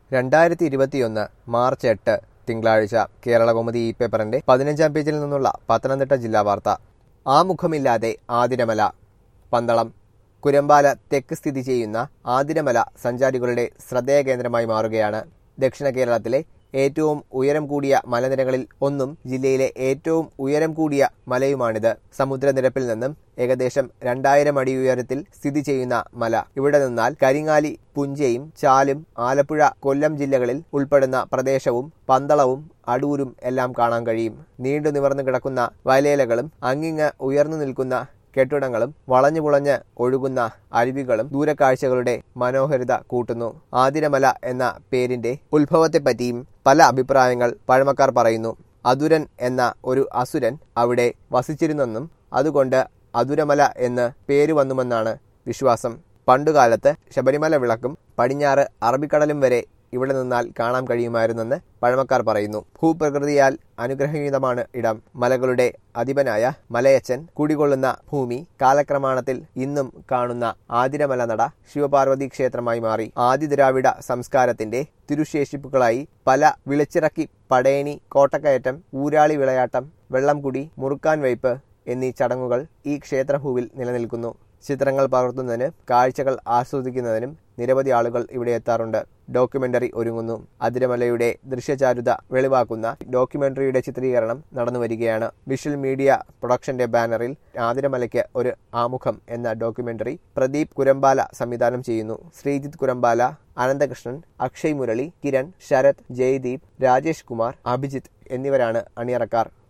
രണ്ടായിരത്തി ഇരുപത്തിയൊന്ന് മാർച്ച് എട്ട് തിങ്കളാഴ്ച കേരളകൗമുദി ഈ പേപ്പറിന്റെ പതിനഞ്ചാം പേജിൽ നിന്നുള്ള പത്തനംതിട്ട ജില്ലാ വാർത്ത ആമുഖമില്ലാതെ ആതിരമല പന്തളം കുരമ്പാല തെക്ക് സ്ഥിതി ചെയ്യുന്ന ആതിരമല സഞ്ചാരികളുടെ ശ്രദ്ധേയ കേന്ദ്രമായി മാറുകയാണ് ദക്ഷിണ കേരളത്തിലെ ഏറ്റവും ഉയരം കൂടിയ മലനിരകളിൽ ഒന്നും ജില്ലയിലെ ഏറ്റവും ഉയരം കൂടിയ മലയുമാണിത് സമുദ്രനിരപ്പിൽ നിന്നും ഏകദേശം രണ്ടായിരം അടി ഉയരത്തിൽ സ്ഥിതി ചെയ്യുന്ന മല ഇവിടെ നിന്നാൽ കരിങ്ങാലി പുഞ്ചയും ചാലും ആലപ്പുഴ കൊല്ലം ജില്ലകളിൽ ഉൾപ്പെടുന്ന പ്രദേശവും പന്തളവും അടൂരും എല്ലാം കാണാൻ കഴിയും നീണ്ടു നിവർന്നു കിടക്കുന്ന വയലേലകളും അങ്ങിങ്ങ് ഉയർന്നു നിൽക്കുന്ന കെട്ടിടങ്ങളും വളഞ്ഞു പുളഞ്ഞ് ഒഴുകുന്ന അരുവികളും ദൂരക്കാഴ്ചകളുടെ മനോഹരിത കൂട്ടുന്നു ആതിരമല എന്ന പേരിന്റെ ഉത്ഭവത്തെപ്പറ്റിയും പല അഭിപ്രായങ്ങൾ പഴമക്കാർ പറയുന്നു അതുരൻ എന്ന ഒരു അസുരൻ അവിടെ വസിച്ചിരുന്നെന്നും അതുകൊണ്ട് അതുരമല എന്ന് പേര് വന്നുമെന്നാണ് വിശ്വാസം പണ്ടുകാലത്ത് ശബരിമല വിളക്കും പടിഞ്ഞാറ് അറബിക്കടലും വരെ ഇവിടെ നിന്നാൽ കാണാൻ കഴിയുമായിരുന്നെന്ന് പഴമക്കാർ പറയുന്നു ഭൂപ്രകൃതിയാൽ അനുഗ്രഹീതമാണ് ഇടം മലകളുടെ അധിപനായ മലയച്ചൻ കുടികൊള്ളുന്ന ഭൂമി കാലക്രമാണത്തിൽ ഇന്നും കാണുന്ന ആതിരമല നട ശിവപാർവതി ക്ഷേത്രമായി മാറി ആദിദ്രാവിഡ സംസ്കാരത്തിന്റെ തിരുശേഷിപ്പുകളായി പല വിളിച്ചിറക്കി പടയണി കോട്ടക്കയറ്റം ഊരാളി വിളയാട്ടം വെള്ളംകുടി മുറുക്കാൻ വയ്പ് എന്നീ ചടങ്ങുകൾ ഈ ക്ഷേത്രഭൂവിൽ നിലനിൽക്കുന്നു ചിത്രങ്ങൾ പകർത്തുന്നതിന് കാഴ്ചകൾ ആസ്വദിക്കുന്നതിനും നിരവധി ആളുകൾ ഇവിടെ എത്താറുണ്ട് ഡോക്യുമെന്ററി ഒരുങ്ങുന്നു അതിരമലയുടെ ദൃശ്യചാരുത വെളിവാക്കുന്ന ഡോക്യുമെന്ററിയുടെ ചിത്രീകരണം നടന്നു വരികയാണ് വിഷ്വൽ മീഡിയ പ്രൊഡക്ഷന്റെ ബാനറിൽ ആതിരമലയ്ക്ക് ഒരു ആമുഖം എന്ന ഡോക്യുമെന്ററി പ്രദീപ് കുരമ്പാല സംവിധാനം ചെയ്യുന്നു ശ്രീജിത്ത് കുരമ്പാല അനന്തകൃഷ്ണൻ അക്ഷയ് മുരളി കിരൺ ശരത് ജയ്ദീപ് രാജേഷ് കുമാർ അഭിജിത്ത് എന്നിവരാണ് അണിയറക്കാർ